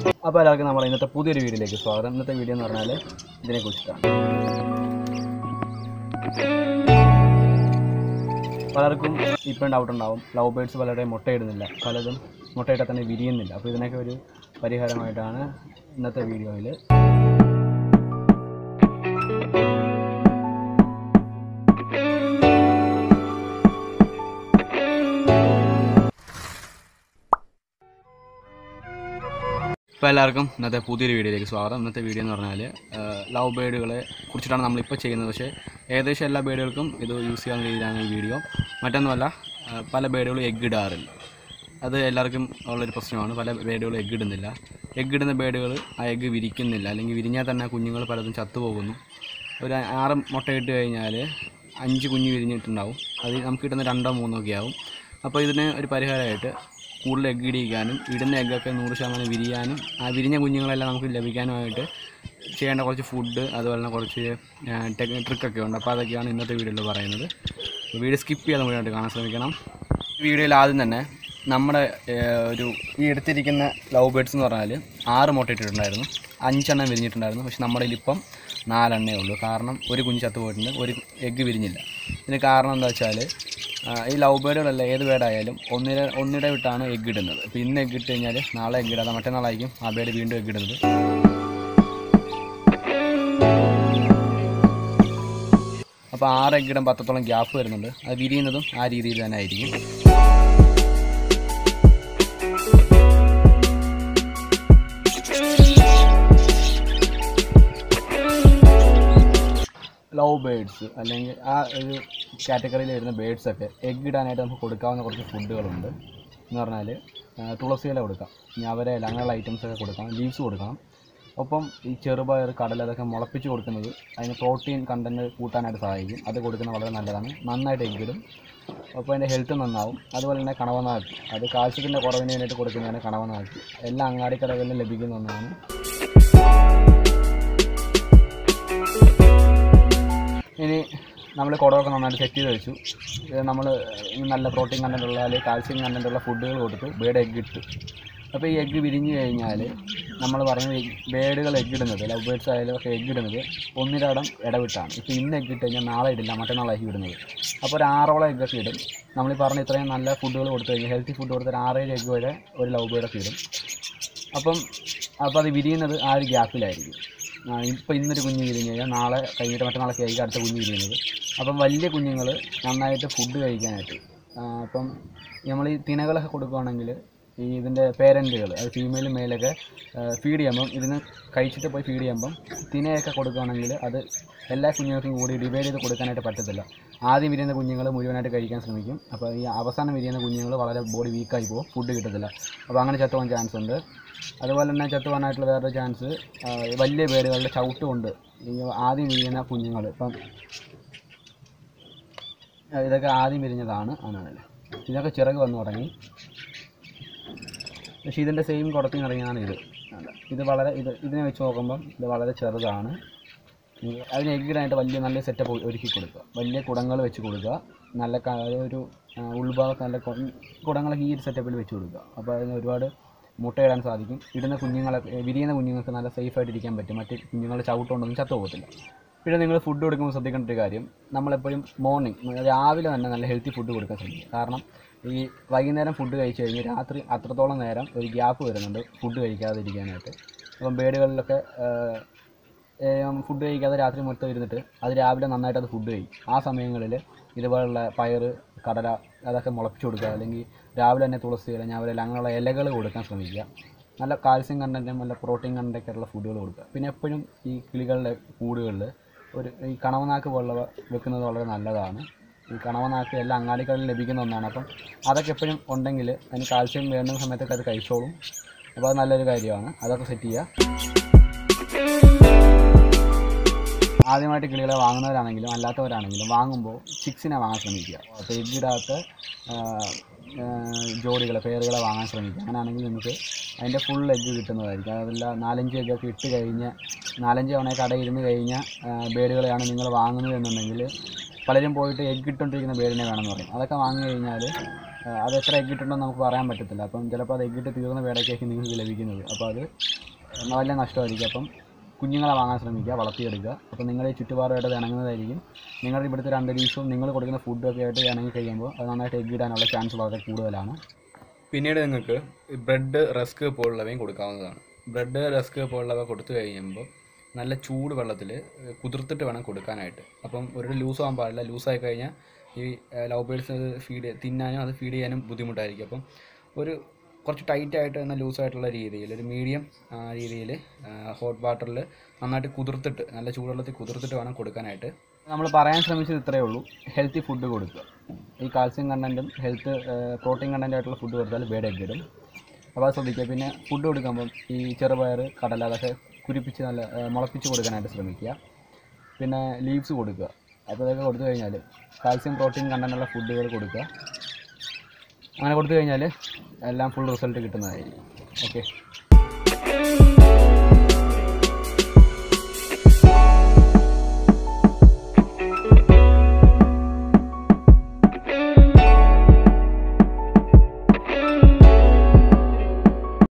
അപ്പോൾ എല്ലാവർക്കും നമ്മുടെ ഇന്നത്തെ പുതിയൊരു വീഡിയോയിലേക്ക് സ്വാഗതം ഇന്നത്തെ വീഡിയോ എന്ന് പറഞ്ഞാൽ ഇതിനെക്കുറിച്ചിട്ടാണ് പലർക്കും ഇപ്പം ഡൗട്ട് ഉണ്ടാവും ലവ് ബേഡ്സ് പലരുടെയും മുട്ടയിടുന്നില്ല പലതും മുട്ടയിട്ടാൽ തന്നെ വിരിയുന്നില്ല അപ്പോൾ ഇതിനൊക്കെ ഒരു പരിഹാരമായിട്ടാണ് ഇന്നത്തെ വീഡിയോയിൽ ഇപ്പോൾ എല്ലാവർക്കും ഇന്നത്തെ പുതിയൊരു വീഡിയോയിലേക്ക് സ്വാഗതം ഇന്നത്തെ വീഡിയോ എന്ന് പറഞ്ഞാൽ ലവ് ബേഡുകളെ കുറിച്ചിട്ടാണ് നമ്മളിപ്പോൾ ചെയ്യുന്നത് പക്ഷേ ഏകദേശം എല്ലാ ബേഡുകൾക്കും ഇത് യൂസ് ചെയ്യാവുന്ന രീതിയിലാണ് ഈ വീഡിയോ മറ്റൊന്നുമല്ല ആ, പല ബേഡുകളും എഗ് ഇടാറില്ല അത് എല്ലാവർക്കും ഉള്ളൊരു പ്രശ്നമാണ് പല ബേഡുകളും എഗ് ഇടുന്നില്ല എഗ് ഇടുന്ന ബേഡുകൾ ആ എഗ്ഗ് വിരിക്കുന്നില്ല അല്ലെങ്കിൽ വിരിഞ്ഞാൽ തന്നെ കുഞ്ഞുങ്ങൾ പലതും ചത്തുപോകുന്നു ഒരു ആറ് മുട്ടയിട്ട് കഴിഞ്ഞാൽ അഞ്ച് കുഞ്ഞ് വിരിഞ്ഞിട്ടുണ്ടാവും അത് നമുക്ക് കിട്ടുന്ന രണ്ടോ മൂന്നോ ഒക്കെ ആവും അപ്പോൾ ഇതിന് ഒരു പരിഹാരമായിട്ട് കൂടുതൽ എഗ്ഗ് ഇടിക്കാനും ഇടുന്ന എഗ്ഗൊക്കെ നൂറ് ശതമാനം വിരിയാനും ആ വിരിഞ്ഞ കുഞ്ഞുങ്ങളെല്ലാം നമുക്ക് ലഭിക്കാനുമായിട്ട് ചെയ്യേണ്ട കുറച്ച് ഫുഡ് അതുപോലെ തന്നെ കുറച്ച് ടെക് ട്രിക്കൊക്കെ ഉണ്ട് അപ്പോൾ അതൊക്കെയാണ് ഇന്നത്തെ വീഡിയോയിൽ പറയുന്നത് വീഡിയോ സ്കിപ്പ് ചെയ്യാതെ മുഴുവനായിട്ട് കാണാൻ ശ്രമിക്കണം വീഡിയോയിൽ ആദ്യം തന്നെ നമ്മുടെ ഏഹ്, ഒരു ഈ എടുത്തിരിക്കുന്ന ലവ് ബേഡ്സ് എന്ന് പറഞ്ഞാൽ ആറ് മുട്ട ഇട്ടിട്ടുണ്ടായിരുന്നു അഞ്ചെണ്ണം വിരിഞ്ഞിട്ടുണ്ടായിരുന്നു പക്ഷെ നമ്മുടെ കയ്യിലിപ്പം നാലെണ്ണേ ഉള്ളൂ കാരണം ഒരു കുഞ്ഞ് ചത്തു പോയിട്ടുണ്ട് ഒരു എഗ്ഗ് വിരിഞ്ഞില്ല ഇതിന് കാരണം എന്താ വെച്ചാൽ ഈ ലവ് ബേഡുകളല്ല ഏത് ബേഡായാലും ഒന്നിര ഒന്നിടെ വിട്ടാണ് എഗ്ഗ് ഇടുന്നത് അപ്പോൾ ഇന്ന് എഗ്ഗ് ഇട്ട് കഴിഞ്ഞാൽ നാളെ എഗ്ഗ് ഇടാതെ മറ്റന്നാളായിരിക്കും ആ ബേഡ് വീണ്ടും എഗ്ഗ് ഇടുന്നത് അപ്പോൾ ആറ് എഗ്ഗിടം പത്തത്തോളം ഗ്യാപ്പ് വരുന്നുണ്ട് അത് വിരിയുന്നതും ആ രീതിയിൽ തന്നെ ആയിരിക്കും ലവ് ബേഡ്സ് അല്ലെങ്കിൽ ആ ഒരു കാറ്റഗറിയിൽ വരുന്ന ബേഡ്സൊക്കെ എഗ് ഇടാനായിട്ട് നമുക്ക് കൊടുക്കാവുന്ന കുറച്ച് ഫുഡുകളുണ്ട് എന്ന് പറഞ്ഞാൽ തുളസി ഇല കൊടുക്കാം ഞവര ഇല അങ്ങനെയുള്ള ഐറ്റംസൊക്കെ കൊടുക്കാം ലീവ്സ് കൊടുക്കണം ഒപ്പം ഈ ചെറുപയർ കടല അതൊക്കെ മുളപ്പിച്ച് കൊടുക്കുന്നത് അതിന് പ്രോട്ടീൻ കണ്ടൻറ്റ് കൂട്ടാനായിട്ട് സഹായിക്കും അത് കൊടുക്കുന്നത് വളരെ നല്ലതാണ് നന്നായിട്ട് എഗ് ഇടും അപ്പോൾ അതിൻ്റെ ഹെൽത്ത് നന്നാവും അതുപോലെ തന്നെ കണവനാക്ക് അത് കാൽസ്യത്തിൻ്റെ കുറവിന് വേണ്ടിയിട്ട് കൊടുക്കുന്നതാണ് കണവനാക്ക് എല്ലാ അങ്ങാടിക്കടകളിലും ലഭിക്കുന്ന ഒന്നാണ് ഇനി നമ്മൾ കുടമൊക്കെ നന്നായിട്ട് സെറ്റ് ചെയ്ത് വെച്ചു നമ്മൾ നല്ല പ്രോട്ടീൻ കണ്ടൻ്റ് ഉള്ള അല്ലെങ്കിൽ കാൽസ്യം കണ്ടൻ്റ് ഉള്ള ഫുഡുകൾ കൊടുത്തു ബേഡ് എഗ് ഇട്ടു അപ്പോൾ ഈ എഗ്ഗ് വിരിഞ്ഞു കഴിഞ്ഞാൽ നമ്മൾ പറഞ്ഞ ബേഡുകൾ എഗ് ഇടുന്നത് ലവ് ബേഡ്സ് ആയാലും ഒക്കെ എഗ് ഇടുന്നത് ഒന്നിരടം ഇടവിട്ടാണ് ഇപ്പോൾ ഇന്ന് എഗ് ഇട്ട് കഴിഞ്ഞാൽ നാളെ ഇടില്ല മറ്റന്നാളായിരിക്കും ഇടുന്നത് അപ്പോൾ ഒരു ആറോളം എഗ്ഗൊക്കെ ഇടും നമ്മൾ ഈ പറഞ്ഞ ഇത്രയും നല്ല ഫുഡുകൾ കൊടുത്തു കഴിഞ്ഞാൽ ഹെൽത്തി ഫുഡ് കൊടുത്ത ഒരു ആറേഴ് എഗ്ഗ് വരെ ഒരു ലവ് ബേഡൊക്കെ ഇടും അപ്പം അപ്പോൾ അത് വിരിയുന്നത് ആ ഒരു ഗ്യാപ്പിലായിരിക്കും ഇപ്പോൾ ഇന്നൊരു കുഞ്ഞ് വിരിഞ്ഞ് കഴിഞ്ഞാൽ നാളെ കഴിഞ്ഞിട്ട് മറ്റന്നാളൊക്കെ ആയിരിക്കും അടുത്ത കുഞ്ഞ് വിരിയുന്നത് അപ്പം വലിയ കുഞ്ഞുങ്ങൾ നന്നായിട്ട് ഫുഡ് കഴിക്കാനായിട്ട് ആ, അപ്പം നമ്മൾ ഈ തിനകളൊക്കെ കൊടുക്കുകയാണെങ്കിൽ ഈ ഇതിൻ്റെ പേരൻറ്റുകൾ അത് ഫീമെയിലും മെയിലൊക്കെ ഫീഡ് ചെയ്യുമ്പം ഇതിന് കഴിച്ചിട്ട് പോയി ഫീഡ് ചെയ്യുമ്പം തിനയൊക്കെ കൊടുക്കുകയാണെങ്കിൽ അത് എല്ലാ കുഞ്ഞുങ്ങൾക്കും കൂടി ഡിവൈഡ് ചെയ്ത് കൊടുക്കാനായിട്ട് പറ്റത്തില്ല ആദ്യം വിരിയുന്ന കുഞ്ഞുങ്ങൾ മുഴുവനായിട്ട് കഴിക്കാൻ ശ്രമിക്കും അപ്പോൾ ഈ അവസാനം വിരിയുന്ന കുഞ്ഞുങ്ങൾ വളരെ ബോഡി വീക്കായി പോകും ഫുഡ് കിട്ടത്തില്ല അപ്പോൾ അങ്ങനെ ചത്തുപോകാൻ ചാൻസ് ഉണ്ട് അതുപോലെ തന്നെ ചത്തുപോകാനായിട്ടുള്ള വേറൊരു ചാൻസ് വലിയ പേരുകളുടെ ചവിട്ട് കൊണ്ട് ഈ ആദ്യം വിരിയുന്ന കുഞ്ഞുങ്ങൾ ഇപ്പം ആ, ഇതൊക്കെ ആദ്യം വിരിഞ്ഞതാണ് ആണല്ലേ ഇതൊക്കെ ചിറക് വന്നു തുടങ്ങി പക്ഷേ ഇതിൻ്റെ സെയിം കുടത്തിൽ ഇറങ്ങിയതാണ് ഇത് കണ്ടോ? ഇത് വളരെ ഇത് ഇതിനെ വെച്ച് നോക്കുമ്പം ഇത് വളരെ ചെറുതാണ് ഇത് അതിന് എഗ്ഗിടാനായിട്ട് വലിയ നല്ല സെറ്റപ്പ് ഒരുക്കി കൊടുക്കുക വലിയ കുടങ്ങൾ വെച്ച് കൊടുക്കുക നല്ല ക- ഒരു ആ, ഉൾഭാഗത്ത് നല്ല കൊ- കുടങ്ങളൊക്കെ ഈ ഒരു സെറ്റപ്പിൽ വെച്ച് കൊടുക്കുക അപ്പോൾ അതിന് ഒരുപാട് മുട്ടയിടാൻ സാധിക്കും ഇടുന്ന കുഞ്ഞുങ്ങളെ വിരിയുന്ന കുഞ്ഞുങ്ങൾക്ക് നല്ല സേഫായിട്ട് ഇരിക്കാൻ പറ്റും മറ്റ് കുഞ്ഞുങ്ങളുടെ ചവിട്ടുകൊണ്ടൊന്നും ചത്തു പോകത്തില്ല പിന്നെ നിങ്ങൾ ഫുഡ് കൊടുക്കുമ്പോൾ ശ്രദ്ധിക്കേണ്ട ഒരു കാര്യം നമ്മളെപ്പോഴും മോർണിംഗ് രാവിലെ തന്നെ നല്ല ഹെൽത്തി ഫുഡ് കൊടുക്കാൻ ശ്രമിക്കുക കാരണം ഈ വൈകുന്നേരം ഫുഡ് കഴിച്ച് കഴിഞ്ഞ് രാത്രി അത്രത്തോളം നേരം ഒരു ഗ്യാപ്പ് വരുന്നുണ്ട് ഫുഡ് കഴിക്കാതിരിക്കാനായിട്ട് അപ്പം ബേഡുകളിലൊക്കെ ഫുഡ് കഴിക്കാതെ രാത്രി മൊത്തം ഇരുന്നിട്ട് അത് രാവിലെ നന്നായിട്ട് അത് ഫുഡ് കഴിക്കും ആ സമയങ്ങളിൽ ഇതുപോലുള്ള പയറ് കടല അതൊക്കെ മുളപ്പിച്ച് കൊടുക്കുക അല്ലെങ്കിൽ രാവിലെ തന്നെ തുളസി ഇല ഞാവല അങ്ങനെയുള്ള ഇലകൾ കൊടുക്കാൻ ശ്രമിക്കുക നല്ല കാൽസ്യം കണ്ടൻറ്റും നല്ല പ്രോട്ടീൻ കണ്ടൻ്റൊക്കെ ഉള്ള ഫുഡുകൾ കൊടുക്കുക പിന്നെ എപ്പോഴും ഈ കിളികളുടെ കൂടുകളിൽ ഒരു ഈ കണവനാക്ക് പോലുള്ളവ വെക്കുന്നത് വളരെ നല്ലതാണ് ഈ കണവനാക്ക് എല്ലാ അങ്ങാടികളിലും ലഭിക്കുന്ന ഒന്നാണ് അപ്പം അതൊക്കെ എപ്പോഴും ഉണ്ടെങ്കിൽ അതിന് കാൽസ്യം വേണ്ടുന്ന സമയത്തൊക്കെ അത് കഴിച്ചോളും അപ്പോൾ അത് നല്ലൊരു കാര്യമാണ് അതൊക്കെ സെറ്റ് ചെയ്യുക ആദ്യമായിട്ട് കിളികളെ വാങ്ങുന്നവരാണെങ്കിലും അല്ലാത്തവരാണെങ്കിലും വാങ്ങുമ്പോൾ ചിക്സിനെ വാങ്ങാൻ ശ്രമിക്കുക അപ്പോൾ എഗ്ഗിടാത്ത ജോഡികളെ പേരുകളെ വാങ്ങാൻ ശ്രമിക്കുക അങ്ങനെയാണെങ്കിൽ നിങ്ങൾക്ക് അതിൻ്റെ ഫുൾ എഗ്ഗ് കിട്ടുന്നതായിരിക്കും അതല്ല നാലഞ്ച് എഗ്ഗൊക്കെ ഇട്ട് കഴിഞ്ഞ് നാലഞ്ച് തവണ കടയിൽ ഇരുന്ന് കഴിഞ്ഞ ബേഡുകളെയാണ് നിങ്ങൾ വാങ്ങുന്നത് എന്നുണ്ടെങ്കിൽ പലരും പോയിട്ട് എഗ്ഗ് ഇട്ടുകൊണ്ടിരിക്കുന്ന ബേഡിനെ വേണമെന്ന് പറയും അതൊക്കെ വാങ്ങി കഴിഞ്ഞാൽ ആ, അത് എത്ര എഗ് ഇട്ടുണ്ടെന്ന് നമുക്ക് പറയാൻ പറ്റത്തില്ല അപ്പം ചിലപ്പോൾ അത് എഗ് ഇട്ട് തീർന്ന പേടൊക്കെയായിരിക്കും നിങ്ങൾക്ക് ലഭിക്കുന്നത് അപ്പോൾ അത് വലിയ നഷ്ടമായിരിക്കും അപ്പം കുഞ്ഞുങ്ങളെ വാങ്ങാൻ ശ്രമിക്കുക വളർത്തിയെടുക്കുക അപ്പോൾ നിങ്ങളുടെ ഈ ചുറ്റുപാടുമായിട്ട് അത് ഇണങ്ങുന്നതായിരിക്കും നിങ്ങളുടെ ഇവിടുത്തെ ഒരു അന്തരീക്ഷവും നിങ്ങൾ കൊടുക്കുന്ന ഫുഡും ഒക്കെ ആയിട്ട് ഇണങ്ങി കഴിയുമ്പോൾ അത് നന്നായിട്ട് എഗ് ഇടാനുള്ള ചാൻസ് വളരെ കൂടുതലാണ് പിന്നീട് നിങ്ങൾക്ക് ബ്രെഡ് റസ്ക് പോലുള്ളവയും കൊടുക്കാവുന്നതാണ് ബ്രെഡ് റസ്ക് പോലുള്ളവ കൊടുത്തു കഴിയുമ്പോൾ നല്ല ചൂട് വെള്ളത്തിൽ കുതിർത്തിട്ട് വേണം കൊടുക്കാനായിട്ട് അപ്പം ഒരു ലൂസ് ആകാൻ പാടില്ല ലൂസായി കഴിഞ്ഞാൽ ഈ ലവ് ബേഡ്സ് അത് ഫീഡ് തിന്നാനും അത് ഫീഡ് ചെയ്യാനും ബുദ്ധിമുട്ടായിരിക്കും അപ്പം ഒരു കുറച്ച് ടൈറ്റ് ആയിട്ട് എന്നാൽ ലൂസായിട്ടുള്ള രീതിയിൽ ഒരു മീഡിയം രീതിയിൽ ഹോട്ട് വാട്ടറിൽ നന്നായിട്ട് കുതിർത്തിട്ട് നല്ല ചൂടുവെള്ളത്തിൽ കുതിർത്തിട്ട് വേണം കൊടുക്കാനായിട്ട് നമ്മൾ പറയാൻ ശ്രമിച്ചത് ഇത്രയേ ഉള്ളൂ ഹെൽത്തി ഫുഡ് കൊടുക്കുക ഈ കാൽസ്യം കണ്ടൻറ്റും ഹെൽത്ത് പ്രോട്ടീൻ കണ്ടൻ്റ് ആയിട്ടുള്ള ഫുഡ് കൊടുത്താൽ ബേഡ് എഗ് ഇടും അപ്പോൾ അത് ശ്രദ്ധിക്കുക പിന്നെ ഫുഡ് കൊടുക്കുമ്പം ഈ ചെറുപയർ കടല അതൊക്കെ കുരിപ്പിച്ച് നല്ല ആ, മുളപ്പിച്ച് കൊടുക്കാനായിട്ട് ശ്രമിക്കുക പിന്നെ ലീവ്സ് കൊടുക്കുക അപ്പോൾ ഇതൊക്കെ കൊടുത്തു കഴിഞ്ഞാൽ കാൽസ്യം പ്രോട്ടീൻ കണ്ടൻ്റുള്ള ഫുഡുകൾ കൊടുക്കുക അങ്ങനെ കൊടുത്തു കഴിഞ്ഞാൽ എല്ലാം ഫുൾ റിസൾട്ട് കിട്ടുന്നതായിരിക്കും ഓക്കെ